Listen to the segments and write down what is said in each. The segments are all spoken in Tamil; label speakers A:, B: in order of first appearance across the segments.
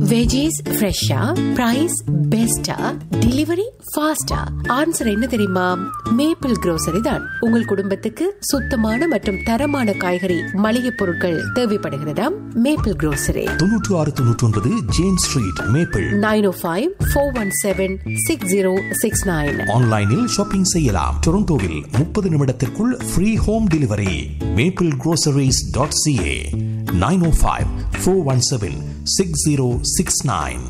A: வெஜிஸ் ஃப்ரெஷ்ஷா பிரைஸ் பெஸ்டா டெலிவரி ஃபாஸ்டா ஆன்சர் என்ன தெரியுமா மேப்பிள் grocery தான் உங்கள் குடும்பத்துக்கு சுத்தமான மற்றும் தரமான காய்கறி மளிகை பொருட்கள் தேவைப்படுகிறதாம் மேப்பிள் grocery
B: தொன்னூற்று ஆறு தொன்னூற்றி ஒன்பது James Street Maple
A: nine O five four one seven six zero six nine
B: ஆன்லைனில் ஷாப்பிங் செய்யலாம் டொரண்டோவில் முப்பது நிமிடத்திற்குள் free home delivery Maple groceries dot C A nine O five four one seven six zero six nine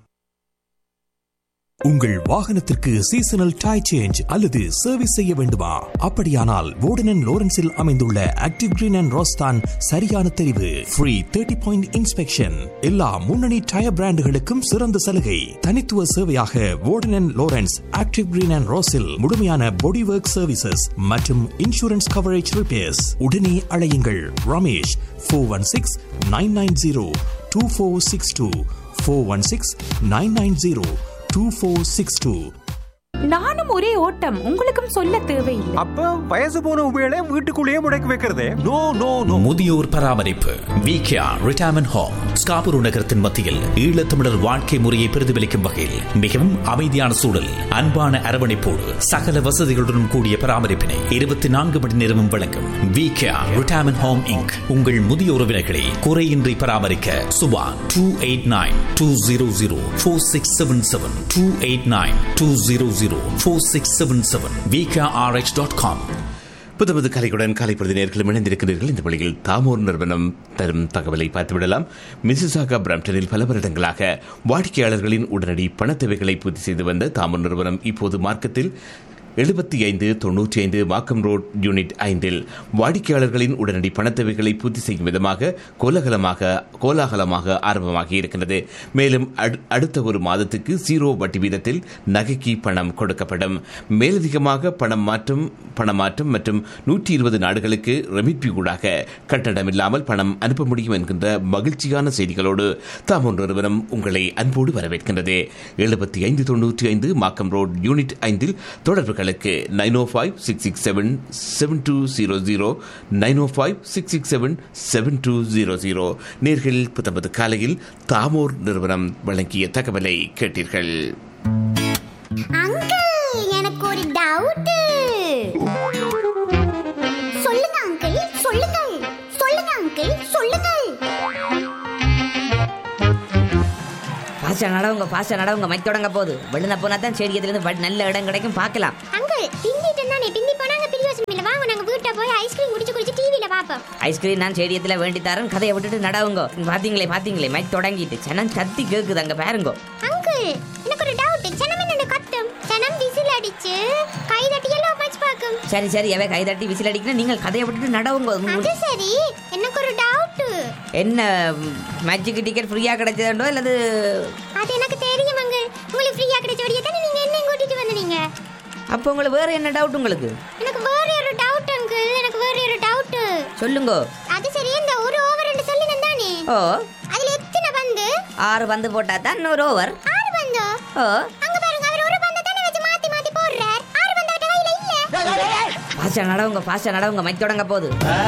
B: உங்கள் வாகனத்திற்கு சீசனல் டை சேஞ்ச் அல்லது சர்வீஸ் செய்ய வேண்டுமா அப்படியானால் வோர்டன் லோரன்ஸில் அமைந்துள்ள ஆக்டிவ் கிரீன் அண்ட் ரோஸ்தான் சரியான தெரிவு ஃப்ரீ தேர்ட்டி பாயிண்ட் இன்ஸ்பெக்ஷன் எல்லா முன்னணி டயர் பிராண்டுகளுக்கும் சிறந்த சலுகை தனித்துவ சேவையாக Warden Lawrence active green and ரோஸில் முழுமையான பாடி ஒர்க் சர்வீசஸ் மற்றும் இன்சூரன்ஸ் கவரேஜ் ரிப்பேர்ஸ் உடனே அழையுங்கள் Ramesh four one six nine nine zero two four six two four one six nine nine zero two four six two
C: நானும் ஒரே ஓட்டம் உங்களுக்கும் சொல்ல தேவையில்லை
D: அப்ப வயசு போன உபயோக வீட்டுக்குள்ளேயே முடக்கி வைக்கிறதே நோ நோ நோ
E: முதியோர் பராமரிப்பு விகேஆர் ரிட்டையர்மெண்ட் ஹோம் ஸ்காபூர் நகரத்தின் மத்தியில் ஈழத்தமிழர் வாழ்க்கை முறையை பிரதிபலிக்கும் வகையில் மிகவும் அமைதியான சூழல் அன்பான அரவணைப்போடு சகல வசதிகளுடன் கூடிய பராமரிப்பினை இருபத்தி நான்கு மணி நேரமும் வழங்கும் விகேஆர் ரிட்டையர்மெண்ட் ஹோம் இங்க் உங்கள் முதிய உறவினர்களை குறையின்றி பராமரிக்க Subha two eight nine two zero zero four six seven seven two eight nine two zero zero four six seven seven V K R H dot com
F: புது புது கலைகளுடன் காலை பொழுது நேர்களும் இணைந்திருக்கிறீர்கள் இந்த வழியில் தாமோர் நிறுவனம் தரும் தகவலை பார்த்துவிடலாம் மிசிசாகா பிரம்டனில் பல வருடங்களாக வாடிக்கையாளர்களின் உடனடி பணத் தேவைகளை பூர்த்தி செய்து வந்த தாமோர் நிறுவனம் இப்போது மார்க்கத்தில் எழுபத்தி ஐந்து தொன்னூற்றி ஐந்து மாக்கம் ரோட் யூனிட் ஐந்தில் வாடிக்கையாளர்களின் உடனடி பணத் தேவைகளை பூர்த்தி செய்யும் விதமாக கோலாகலமாக கோலாகலமாக ஆரம்பமாகி இருக்கின்றது மேலும் அடு- அடுத்த ஒரு மாதத்துக்கு ஜீரோ வட்டி வீதத்தில் நகைக்கு பணம் கொடுக்கப்படும் மேலதிகமாக பணம் மாற்றம் பணமாற்றம் மற்றும் நூற்றி இருபது நாடுகளுக்கு ரெமிட்பி ஊடாக கட்டணமில்லாமல் பணம் அனுப்ப முடியும் என்கின்ற மகிழ்ச்சியான செய்திகளோடு தாமோன் நிறுவனம் உங்களை அன்போடு வரவேற்கின்றது எழுபத்தி ஐந்து தொன்னூற்றி ஐந்து மாக்கம் ரோட் யூனிட் ஐந்தில் தொடர்புகளுக்கு nine O five six six seven seven two zero zero nine O five six six seven seven two zero zero நேர்கள் புத்தம்பது காலையில் தாமோர் நிறுவனம் வழங்கிய தகவலை கேட்டீர்கள்
G: அங்கிள் எனக்கு ஒரு டவுட் சொல்லுங்க அங்கிள் சொல்லுங்கள் சொல்லுங்க அங்கிள் சொல்லுங்கள்
H: பாஸ்டா நடவுங்க பாஸ்டா நடவுங்க மைக் தொடங்க போகுது வெளில போனா தான் செடியதுலேருந்து வ- நல்ல இடம் கிடைக்கும் பார்க்கலாம்
G: அங்கிள் பிந்திட்டு தானே பிந்தி போனாங்க பிரியோசனம் இல்ல வாங்க நாங்க வீட்டை போய் ஐஸ்கிரீம் குடிச்சு குடிச்சு டிவில பாப்போம்
H: ஐஸ்கிரீம் நான் செடியத்தில் வேண்டி தரேன் கதையை விட்டுட்டு நடவுங்க பாத்தீங்களே பாத்தீங்களே மைக் தொடங்கிட்டு சனம் கத்தி கேக்குது அங்க பாருங்க
G: அங்கிள் எனக்கு ஒரு டவுட் சனம் என்ன கத்தும் சனம் விசில் அடிச்சு கை தட்டி எல்லாம் வச்சு பாக்கும்
H: சரி சரி அவை கை தட்டி விசில் அடிக்கணும் நீங்கள் கதையை விட்டுட்டு நடவுங்க
G: அது சரி எனக்கு ஒரு டவுட்
H: என்ன மேஜிக் டிக்கெட் ஃப்ரீயா கிடைச்சதுண்டோ அல்லது
G: அது எனக்கு தெரியும் அங்கிள் உங்களுக்கு ஃப்ரீயா கிடைச்ச வழியை தானே நீங்க என்ன கூட்டிட்டு வந்தீங்க
H: அப்போ உங்களுக்கு வேற என்ன டவுட் உங்களுக்கு
G: எனக்கு வேற ஒரு டவுட் அங்கிள் எனக்கு வேற ஒரு டவுட்
H: சொல்லுங்க
G: அது சரி இந்த ஒரு ஓவர் ரெண்டு சொல்லுங்க தானே
H: ஓ
G: அதுல எத்தனை பந்து
H: ஆறு பந்து போட்டா தான் இன்னொரு ஓவர்
G: ஆறு பந்து
H: ஓ
G: அங்க பாருங்க அவர் ஒரு பந்தை தானே வச்சு மாத்தி மாத்தி போடுறார் ஆறு பந்து அவர்ட்ட கையில இல்ல
H: பாஸ்டா நடவுங்க பாஸ்டா நடவுங்க மைக் தொடங்க போகுது